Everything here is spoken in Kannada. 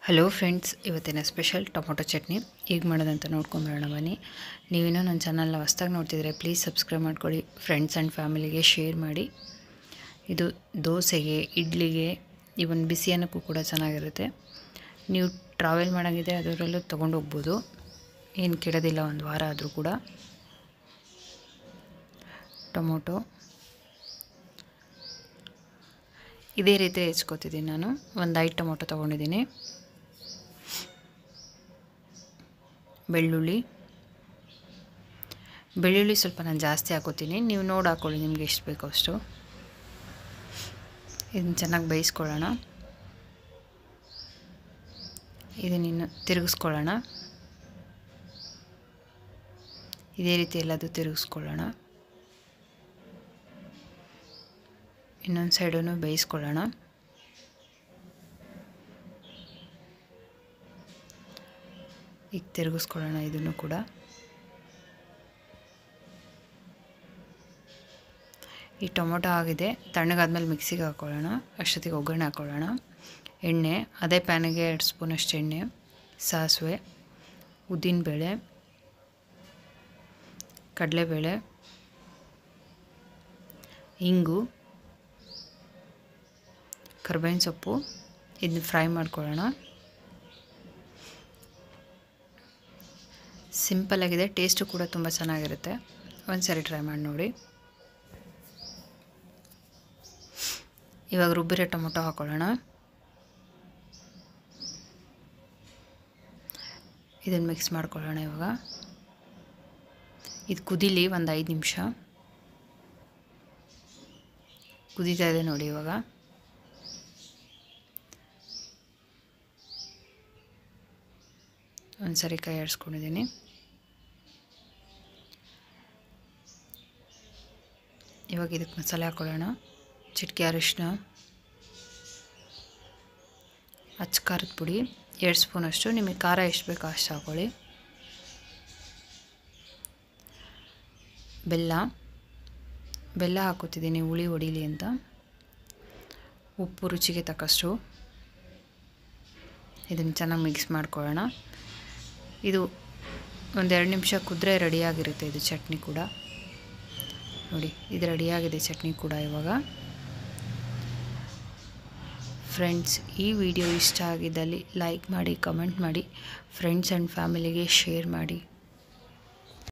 ಹಲೋ ಫ್ರೆಂಡ್ಸ್ ಇವತ್ತಿನ ಸ್ಪೆಷಲ್ ಟೊಮೊಟೊ ಚಟ್ನಿ ಹೇಗೆ ಮಾಡೋದಂತ ನೋಡ್ಕೊಂಬರೋಣ ಬನ್ನಿ ನೀವಿನ್ನೂ ನನ್ನ ಚಾನಲ್ನ ಹೊಸ್ದಾಗಿ ನೋಡ್ತಿದ್ರೆ ಪ್ಲೀಸ್ ಸಬ್ಸ್ಕ್ರೈಬ್ ಮಾಡ್ಕೊಳ್ಳಿ ಫ್ರೆಂಡ್ಸ್ ಆ್ಯಂಡ್ ಫ್ಯಾಮಿಲಿಗೆ ಶೇರ್ ಮಾಡಿ ಇದು ದೋಸೆಗೆ ಇಡ್ಲಿಗೆ ಇವನ್ ಬಿಸಿ ಅನ್ನಕ್ಕೂ ಕೂಡ ಚೆನ್ನಾಗಿರುತ್ತೆ ನೀವು ಟ್ರಾವೆಲ್ ಮಾಡೋಂಗಿದ್ರೆ ಅದರಲ್ಲೂ ತೊಗೊಂಡು ಹೋಗ್ಬೋದು ಏನು ಕೆಡೋದಿಲ್ಲ ಒಂದು ವಾರ ಆದರೂ ಕೂಡ ಟೊಮೊಟೊ ಇದೇ ರೀತಿ ಹೆಚ್ಕೋತಿದ್ದೀನಿ ನಾನು ಒಂದು ಐದು ಟೊಮೊಟೊ ತೊಗೊಂಡಿದ್ದೀನಿ ಬೆಳ್ಳುಳ್ಳಿ ಬೆಳ್ಳುಳ್ಳಿ ಸ್ವಲ್ಪ ನಾನು ಜಾಸ್ತಿ ಹಾಕೋತೀನಿ ನೀವು ನೋಡಿ ಹಾಕ್ಕೊಳ್ಳಿ ನಿಮ್ಗೆ ಎಷ್ಟು ಬೇಕೋ ಅಷ್ಟು ಇದನ್ನು ಚೆನ್ನಾಗಿ ಬೇಯಿಸ್ಕೊಳ್ಳೋಣ ಇದನ್ನಿನ್ನು ತಿರುಗಿಸ್ಕೊಳ್ಳೋಣ ಇದೇ ರೀತಿ ಎಲ್ಲದು ತಿರುಗಿಸ್ಕೊಳ್ಳೋಣ ಇನ್ನೊಂದು ಸೈಡೂ ಬೇಯಿಸ್ಕೊಳ್ಳೋಣ ಈಗ ತಿರುಗಿಸ್ಕೊಳ್ಳೋಣ ಇದನ್ನು ಕೂಡ ಈ ಟೊಮೊಟೊ ಆಗಿದೆ ತಣ್ಣಗಾದ್ಮೇಲೆ ಮಿಕ್ಸಿಗೆ ಹಾಕ್ಕೊಳ್ಳೋಣ ಅಷ್ಟೊತ್ತಿಗೆ ಒಗ್ಗರಣೆ ಹಾಕ್ಕೊಳ್ಳೋಣ ಎಣ್ಣೆ ಅದೇ ಪ್ಯಾನಿಗೆ ಎರಡು ಸ್ಪೂನಷ್ಟು ಎಣ್ಣೆ ಸಾಸಿವೆ ಉದ್ದಿನಬೇಳೆ ಕಡಲೆಬೇಳೆ ಇಂಗು ಕರ್ಬೇವಿನ ಸೊಪ್ಪು ಇದನ್ನ ಫ್ರೈ ಮಾಡ್ಕೊಳ್ಳೋಣ ಸಿಂಪಲ್ಲಾಗಿದೆ ಟೇಸ್ಟು ಕೂಡ ತುಂಬ ಚೆನ್ನಾಗಿರುತ್ತೆ ಒಂದು ಸರಿ ಟ್ರೈ ಮಾಡಿ ನೋಡಿ ಇವಾಗ ರುಬ್ಬಿರೋ ಟೊಮೊಟೊ ಹಾಕ್ಕೊಳ್ಳೋಣ ಇದನ್ನು ಮಿಕ್ಸ್ ಮಾಡ್ಕೊಳ್ಳೋಣ ಇವಾಗ ಇದು ಕುದೀಲಿ ಒಂದು ಐದು ನಿಮಿಷ ಕುದೀತಾ ಇದೆ ನೋಡಿ ಇವಾಗ ಒಂದು ಸರಿ ಕೈ ಆಡಿಸ್ಕೊಂಡಿದ್ದೀನಿ ಇವಾಗ ಇದಕ್ಕೆ ಮಸಾಲೆ ಹಾಕ್ಕೊಳ್ಳೋಣ ಚಿಟಿಕೆ ಅರಿಶಿನ ಅಚ್ಚ ಖಾರದ ಪುಡಿ ಎರಡು ಸ್ಪೂನಷ್ಟು ನಿಮಗೆ ಖಾರ ಎಷ್ಟು ಬೇಕೋ ಅಷ್ಟು ಹಾಕ್ಕೊಳ್ಳಿ ಬೆಲ್ಲ ಬೆಲ್ಲ ಹಾಕೋತಿದ್ದೀನಿ ಹುಳಿ ಹೊಡೀಲಿ ಅಂತ ಉಪ್ಪು ರುಚಿಗೆ ತಕ್ಕಷ್ಟು ಇದನ್ನು ಚೆನ್ನಾಗಿ ಮಿಕ್ಸ್ ಮಾಡ್ಕೊಳ್ಳೋಣ ಇದು ಒಂದೆರಡು ನಿಮಿಷ ಕುದ್ರೆ ರೆಡಿಯಾಗಿರುತ್ತೆ ಇದು ಚಟ್ನಿ ಕೂಡ ನೋಡಿ ಇದು ರೆಡಿಯಾಗಿದೆ ಚಟ್ನಿ ಕೂಡ ಇವಾಗ ಫ್ರೆಂಡ್ಸ್ ಈ ವಿಡಿಯೋ ಇಷ್ಟ ಆಗಿದ್ದಲ್ಲಿ ಲೈಕ್ ಮಾಡಿ ಕಮೆಂಟ್ ಮಾಡಿ ಫ್ರೆಂಡ್ಸ್ ಆ್ಯಂಡ್ ಫ್ಯಾಮಿಲಿಗೆ ಶೇರ್ ಮಾಡಿ